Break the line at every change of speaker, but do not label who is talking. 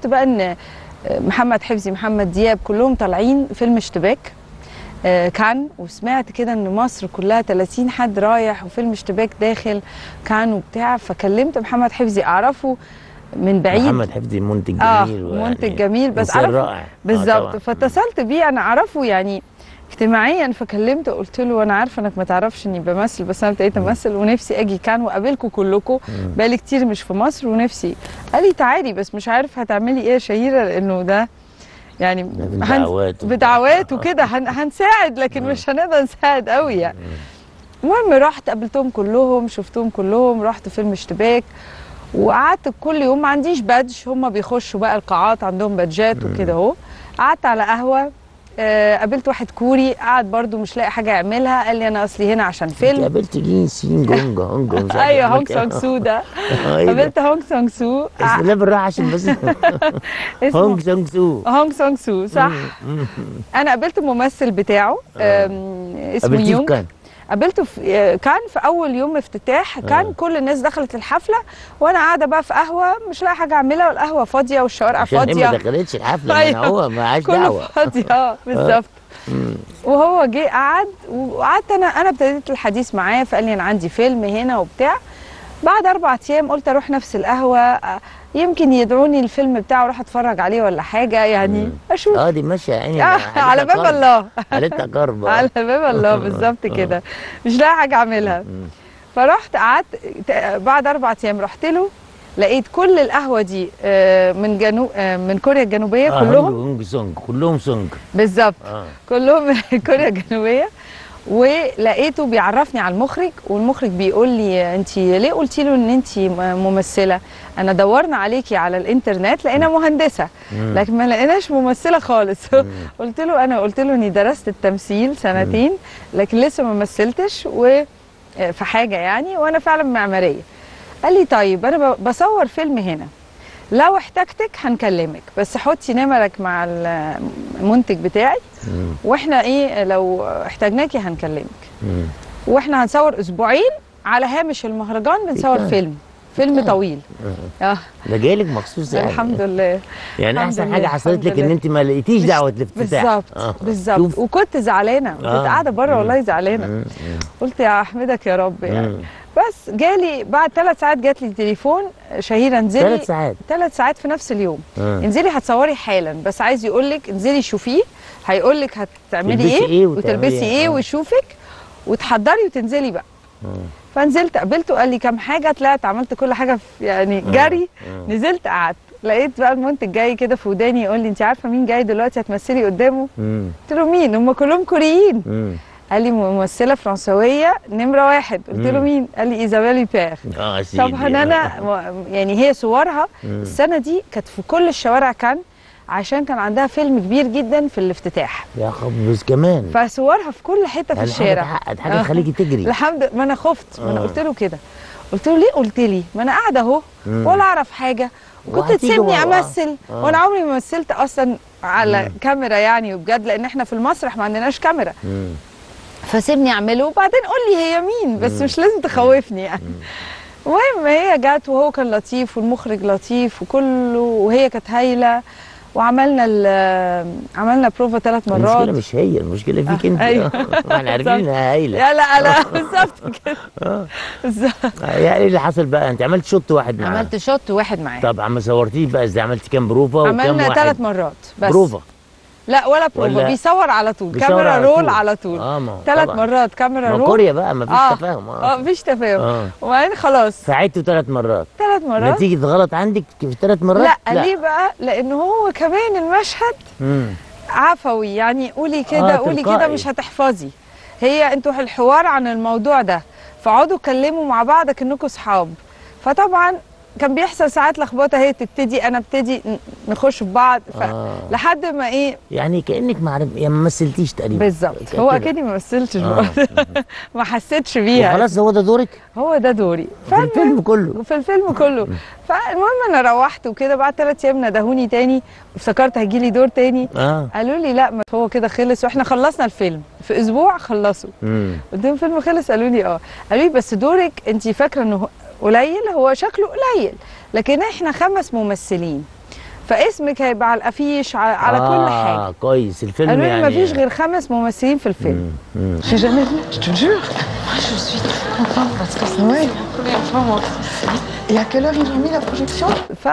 عرفت بقى ان محمد حفظي محمد دياب كلهم طالعين فيلم اشتباك آه، كان وسمعت كده ان مصر كلها 30 حد رايح وفيلم اشتباك داخل كان وبتاع فكلمت محمد حفظي اعرفه من بعيد
محمد حفظي منتج
اه
جميل ويعني
منتج جميل بس
إنسان
اعرفه
رائع آه،
بالظبط
طبعاً.
فاتصلت بيه انا اعرفه يعني اجتماعيا فكلمته قلت له انا عارفه انك ما تعرفش اني بمثل بس انا ابتديت امثل ونفسي اجي كان واقابلكم كلكم بقالي كتير مش في مصر ونفسي قال لي تعالي بس مش عارف هتعملي ايه يا شهيره لانه ده يعني
ده بدعوات وبتاع.
بدعوات وكده هن هنساعد لكن مش هنقدر نساعد قوي يعني المهم رحت قابلتهم كلهم شفتهم كلهم رحت فيلم اشتباك وقعدت كل يوم ما عنديش بادج هم بيخشوا بقى القاعات عندهم بادجات وكده اهو قعدت على قهوه آه، قابلت واحد كوري قعد برضو مش لاقي حاجه يعملها قال لي انا اصلي هنا عشان
انت
فيلم
قابلت جين سين جونجا هونجا مش عارف
ايوه
عملت
هونج
إيه.
سونج سو ده
آه، إيه ده؟
قابلت هونج سونج سو
اسم لا بالراحه عشان بس
اسمه
هونج سونج سو
هونج سونج سو صح
مم.
انا قابلت الممثل بتاعه آم، اسمه
قابلتيه في
يونج
كان
قابلته في آه، كان في اول يوم افتتاح كان
آه.
كل الناس دخلت الحفله وانا قاعده بقى في قهوه مش لاقي حاجه اعملها والقهوه فاضيه والشوارع
عشان هي ما
فاضيه
دخلتش الحفله
أيوة.
من هو ما عاش
كله
دعوه
فاضي اه بالظبط وهو جه قعد وقعدت انا انا ابتديت الحديث معاه فقال لي انا عندي فيلم هنا وبتاع بعد اربع ايام قلت اروح نفس القهوه آه، يمكن يدعوني الفيلم بتاعه اروح اتفرج عليه ولا حاجه يعني اشوف
اه دي ماشيه يعني
آه على باب الله
حالتها كرب
على باب الله بالظبط كده مش لاقي حاجه اعملها فرحت قعدت ت- بعد اربع ايام رحت له لقيت كل القهوه دي آه، من جنوب آه، من كوريا الجنوبيه كلهم
هونج سونج كلهم سونج
بالظبط
اه
كلهم من كوريا الجنوبيه ولقيته بيعرفني على المخرج والمخرج بيقول لي انت ليه قلتي له ان انت ممثله انا دورنا عليكي على الانترنت لقينا مهندسه لكن ما لقيناش ممثله خالص قلت له انا قلت له اني درست التمثيل سنتين لكن لسه ما مثلتش و في حاجه يعني وانا فعلا معماريه قال لي طيب انا ب- بصور فيلم هنا لو احتجتك هنكلمك بس حطي نمرك مع المنتج بتاعي
مم.
واحنا ايه لو احتاجناكي هنكلمك
مم.
واحنا هنصور اسبوعين على هامش المهرجان بنصور
كان؟
فيلم فيلم طويل اه
ده جايلك مخصوص يعني
الحمد لله
يعني
الحمد
احسن
لله،
حاجه حصلت
الحمد
لك ان
لله.
انت ما لقيتيش
مش-
دعوه الافتتاح
بالظبط
آه.
بالظبط
شوف.
وكنت زعلانه كنت
آه.
قاعده بره
مم.
والله زعلانه
مم.
قلت يا احمدك يا رب يعني
مم.
بس جالي بعد ثلاث ساعات جات لي تليفون شهيره انزلي
ثلاث ساعات
ثلاث ساعات في نفس اليوم
آه.
انزلي هتصوري حالا بس عايز يقول لك انزلي شوفيه هيقول لك هتعملي
تلبسي
ايه,
إيه وتعملي
وتلبسي
إيه.
ايه
آه.
ويشوفك وتحضري وتنزلي بقى فنزلت قابلته قال لي كام حاجه طلعت عملت كل حاجه في يعني جري نزلت قعدت لقيت بقى المنتج جاي كده في وداني يقول لي انت عارفه مين جاي دلوقتي هتمثلي قدامه
مم.
قلت له مين هم كلهم كوريين
مم.
قال لي ممثله فرنسويه نمره واحد قلت له
مم.
مين قال لي ايزابيل بيير
اه يا سيدي
طبعا انا م- يعني هي صورها
مم.
السنه دي كانت في كل الشوارع كان عشان كان عندها فيلم كبير جدا في الافتتاح
يا خبز كمان
فصورها في كل حته في
يعني
الشارع
حاجه تحقق حاجه
آه.
تخليكي تجري
الحمد ما انا خفت ما انا
آه.
قلت له كده قلت له ليه قلت لي ما انا قاعده اهو
مم.
ولا اعرف حاجه وكنت
وهتيجي
تسيبني
ورا-
امثل
آه.
وانا عمري ما مثلت اصلا على كاميرا يعني وبجد لان احنا في المسرح ما عندناش كاميرا
مم.
فسيبني اعمله وبعدين قول لي هي مين بس مش لازم تخوفني يعني المهم هي جت وهو كان لطيف والمخرج لطيف وكله وهي كانت هايله وعملنا ال- عملنا بروفا ثلاث
المشكله
مرات
مش هي المشكله فيك
آه،
انت
أيوة.
احنا عارفين انها هايله
لا لا لا بالظبط كده بالظبط
يعني ايه اللي حصل بقى انت عملت شوط واحد معاها
عملت شوت واحد معاه
طب عم صورتيه بقى ازاي عملتي كام بروفا وكام
عملنا
واحد
ثلاث مرات بس
بروفا
لا ولا بروفا
ولا-
بيصور على طول
بيصور
كاميرا
على
رول
طول.
على طول
اه ما هو
ثلاث
طبعاً.
مرات كاميرا
ما
رول
كوريا بقى ما فيش
اه
تفاهم
اه
اه
مفيش تفاهم
اه
وبعدين خلاص
فعدته ثلاث مرات
ثلاث مرات
نتيجه غلط عندك في ثلاث مرات
لا, ليه بقى لان هو كمان المشهد
مم.
عفوي يعني قولي كده
آه،
قولي كده
تلقائي.
مش هتحفظي هي انتوا الحوار عن الموضوع ده فاقعدوا اتكلموا مع بعض كانكم صحاب فطبعا كان بيحصل ساعات لخبطه هي تبتدي انا ابتدي ن- نخش في بعض ف...
آه.
لحد ما ايه
يعني كانك ما عرف... يعني ما مثلتيش تقريبا
بالظبط
كده.
هو اكيد ما مثلش
آه.
ما حسيتش بيها
وخلاص هو ده دورك
هو ده دوري
في الفيلم كله
في الفيلم كله فالمهم انا روحت وكده بعد ثلاث ايام ندهوني تاني وافتكرت هيجي لي دور تاني
اه
قالوا لي لا ما هو كده خلص واحنا خلصنا الفيلم في اسبوع خلصوا
امم
قلت لهم الفيلم خلص قالوا لي اه قالوا لي بس دورك انت فاكره انه قليل هو شكله قليل لكن احنا خمس ممثلين فاسمك هيبقى على الافيش على, على كل
آه
حاجه
كويس الفيلم
قالوا لي
يعني
مفيش غير خمس ممثلين في الفيلم
مم. مم.
J'ai jamais vu, je te jure.
Je suis très contente parce que c'est
Ouais.
la première fois moi aussi.
Et à quelle heure ils ont mis la projection